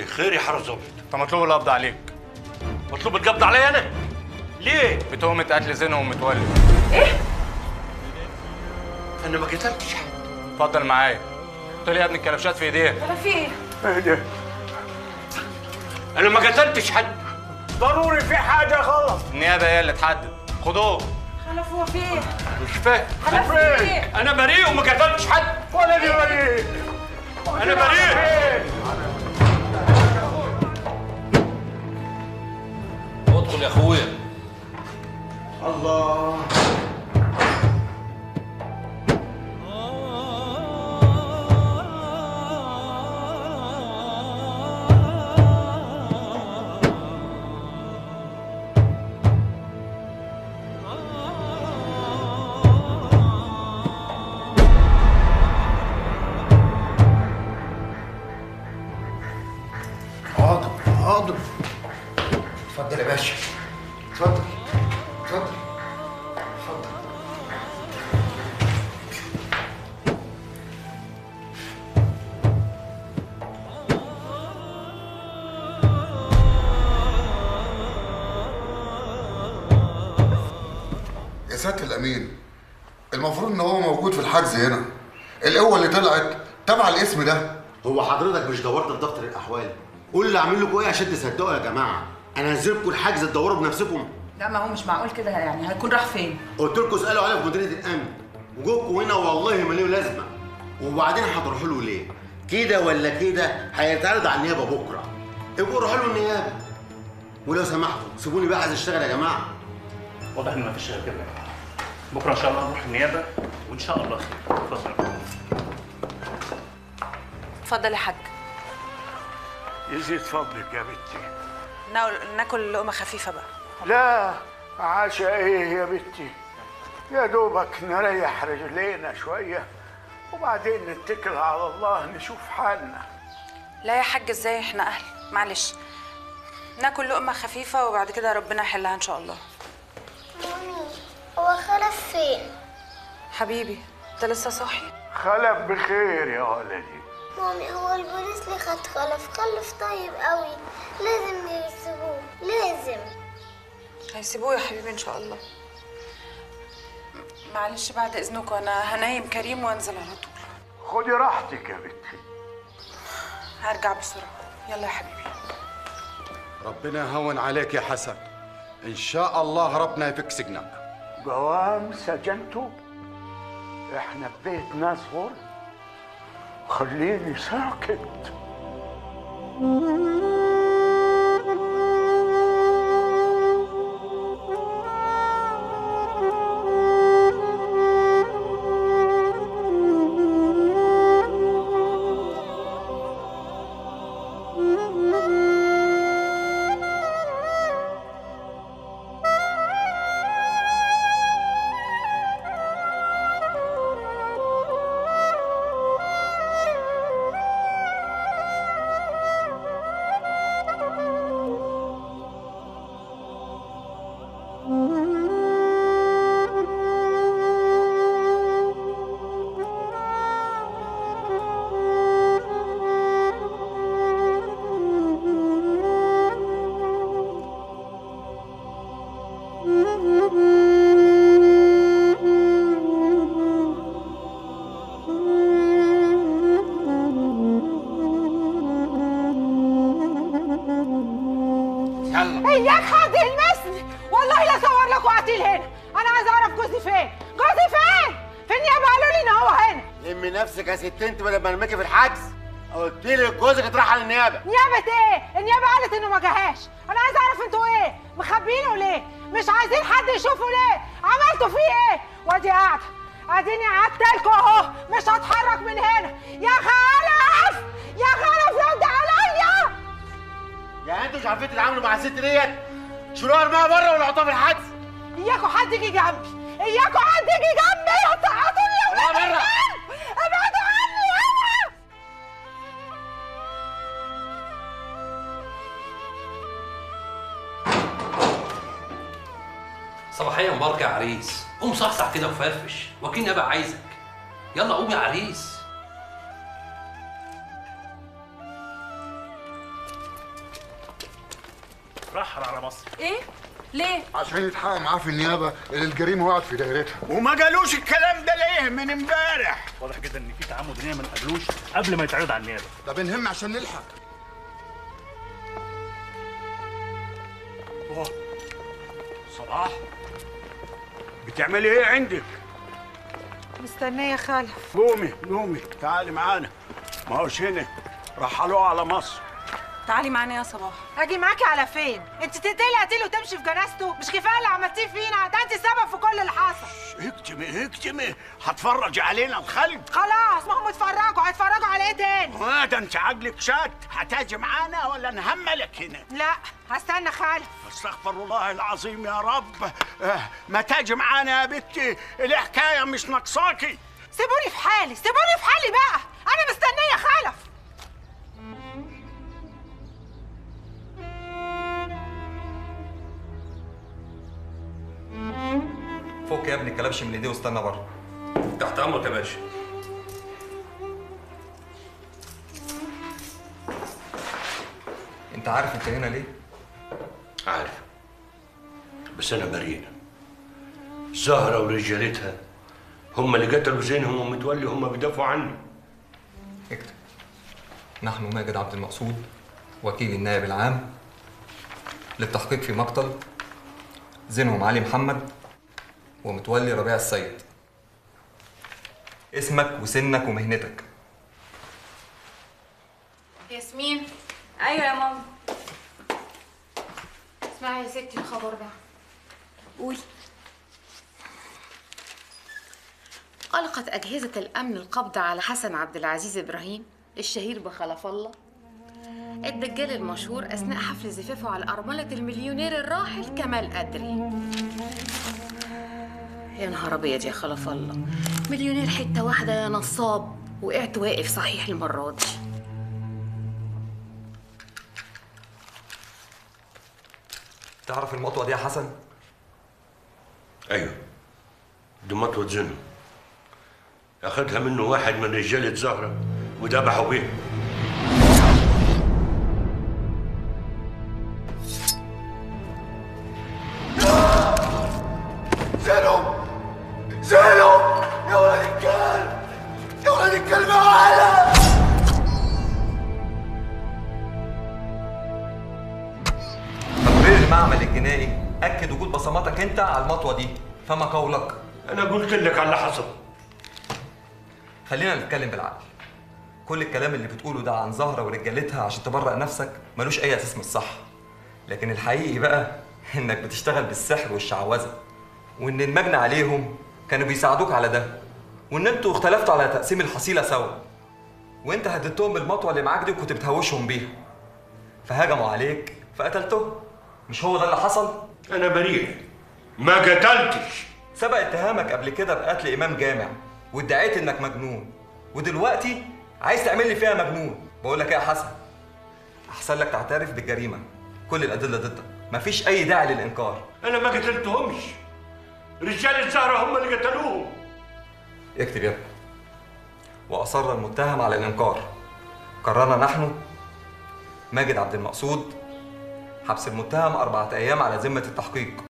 ايه خير يا حرس ظابط انت مطلوب القبض عليك مطلوب القبض عليا انا ليه بتهمة قتل زنا ومتولي انا ما قتلتش حد اتفضل معايا قلت لي يا ابني الكلبشات في ايديك انا في ايه ايه ده انا ما قتلتش حد ضروري في حاجه غلط النيابة هي اللي تحدد خدوه خلف هو في ايه مش فاهم خلف في ايه انا بريء وما قتلتش حد ولا دي بريء انا بريء ادخل يا اخويا الله حاضر حاضر اتفضل يا باشا اتفضل اتفضل اتفضل يا سياده الامين المفروض ان هو موجود في الحجز هنا القوه اللي طلعت تبع الاسم ده هو حضرتك مش دورت في دفتر الاحوال قول لي اعمل لكم ايه عشان تصدقوا يا جماعه انا هنزلكم الحجز تدوروا بنفسكم لا ما هو مش معقول كده يعني هيكون راح فين قلت لكم اسالوا عليه في مديريه الامن وجوكوا هنا والله ما له لازمه وبعدين هتروحوا له ليه كده ولا كده هيتعرض على النيابه بكره ابقوا روحوا له النيابه ولو سمحتوا سيبوني بقى عايز اشتغل يا جماعه واضح ان مفيش غير كده بكره ان شاء الله نروح النيابه وان شاء الله خير اتفضل اتفضل يا حاج يزيد فضلك يا بنتي ناكل ناكل لقمه خفيفه بقى لا عشاء ايه يا بنتي يا دوبك نريح رجلينا شوية وبعدين نتكل على الله نشوف حالنا لا يا حاج ازاي احنا اهل معلش ناكل لقمه خفيفه وبعد كده ربنا يحلها ان شاء الله مامي هو خلف فين؟ حبيبي انت لسه صاحي خلف بخير يا ولدي مامي هو البوليس اللي خد خلف خلف طيب قوي لازم يسيبوه لازم هيسيبوه يا حبيبي ان شاء الله م- معلش بعد اذنكم انا هنايم كريم وانزل على طول خدي راحتك يا بنتي هرجع بسرعه يلا يا حبيبي ربنا يهون عليك يا حسن ان شاء الله ربنا يفك سجنك قوام سجنته احنا في بيت ناس غر خليني ساكت يلا اياك حد يلمسني والله لا صور لكم قتيل هنا انا عايز اعرف جوزي فين جوزي فين في النيابه قالوا لي ان هو هنا لم نفسك يا ست انت بدل ما ارميكي في الحجز قلت لك جوزك اتراح على النيابه نيابه ايه النيابه قالت انه ما جاهاش انا عايز اعرف انتوا ايه مخبيينه ليه مش عايزين حد يشوفه ليه عملتوا فيه ايه وادي قاعده اديني قعدت لكم اهو مش هتحرك من هنا يا خلف يا خلف رد عليا يعني انتوا مش عارفين تتعاملوا مع الست ديت شيلوها ارميها بره ولا حطوها في الحجز اياكوا حد يجي جنبي اياكوا حد يجي جنبي هتقعدوني يا ولاد برا. الكلب. ابعدوا عني انا صباحية مباركة يا عريس قوم صحصح كده وفرفش وكيل ابقى عايزك يلا قوم يا عريس اتاخر على مصر ايه ليه عشان يتحقق معاه في النيابه اللي الجريمه وقعت في دايرتها وما قالوش الكلام ده ليه من امبارح واضح جدا ان في تعمد ان هي ما نقابلوش قبل ما يتعرض على النيابه ده بنهم عشان نلحق أوه. صباح بتعملي ايه عندك مستنيه خلف قومي قومي تعالي معانا ما هوش هنا رحلوه على مصر تعالي معانا يا صباح اجي معاكي على فين انت تقتلي قتيل وتمشي في جنازته مش كفايه اللي عملتيه فينا ده انت السبب في كل اللي حصل اكتمي اكتمي هتفرج علينا الخلق خلاص ما هم اتفرجوا هيتفرجوا على ايه تاني آه، ده انت عقلك شات هتاجي معانا ولا نهملك هنا لا هستنى خلف استغفر الله العظيم يا رب آه، ما تاجي معانا يا بنتي الحكايه مش ناقصاكي سيبوني في حالي سيبوني في حالي بقى انا مستنيه خلف فك يا ابني الكلبش من ايديه واستنى بره تحت امرك يا باشا انت عارف انت هنا ليه؟ عارف بس انا بريء زهرة ورجالتها هم اللي قتلوا زينهم ومتولي هم بيدافعوا عني اكتب نحن ماجد عبد المقصود وكيل النائب العام للتحقيق في مقتل زينهم علي محمد ومتولي ربيع السيد اسمك وسنك ومهنتك ياسمين ايوه يا ماما اسمعي يا ستي الخبر ده قولي ألقت أجهزة الأمن القبض على حسن عبد العزيز إبراهيم الشهير بخلف الله الدجال المشهور أثناء حفل زفافه على أرملة المليونير الراحل كمال قدري يا نهار أبيض يا خلف الله مليونير حتة واحدة يا نصاب وقعت واقف صحيح المرة دي تعرف المطوة دي يا حسن؟ ايوه دي مطوة زينهم اخدها منه واحد من رجالة زهرة وذبحوا بيها زينهم زينهم يا ولد الكلب يا ولد الكلب يا ولد تقرير المعمل الجنائي اكد وجود بصماتك انت على المطوة دي فما قولك؟ انا قلت لك على اللي حصل خلينا نتكلم بالعقل كل الكلام اللي بتقوله ده عن زهرة ورجالتها عشان تبرأ نفسك ملوش أي أساس من الصح لكن الحقيقي بقى إنك بتشتغل بالسحر والشعوذة وإن المجني عليهم كانوا بيساعدوك على ده وإن أنتوا اختلفتوا على تقسيم الحصيلة سوا وأنت هددتهم بالمطوة اللي معاك دي وكنت بتهوشهم بيها فهجموا عليك فقتلتهم مش هو ده اللي حصل؟ أنا بريء ما قتلتش سبق اتهامك قبل كده بقتل إمام جامع وادعيت إنك مجنون ودلوقتي عايز تعمل لي فيها مجنون بقول لك ايه يا حسن احسن لك تعترف بالجريمه كل الادله ضدك مفيش اي داعي للانكار انا ما قتلتهمش رجال الزهرة هم اللي قتلوهم اكتب يا ابني واصر المتهم على الانكار قررنا نحن ماجد عبد المقصود حبس المتهم أربعة أيام على ذمة التحقيق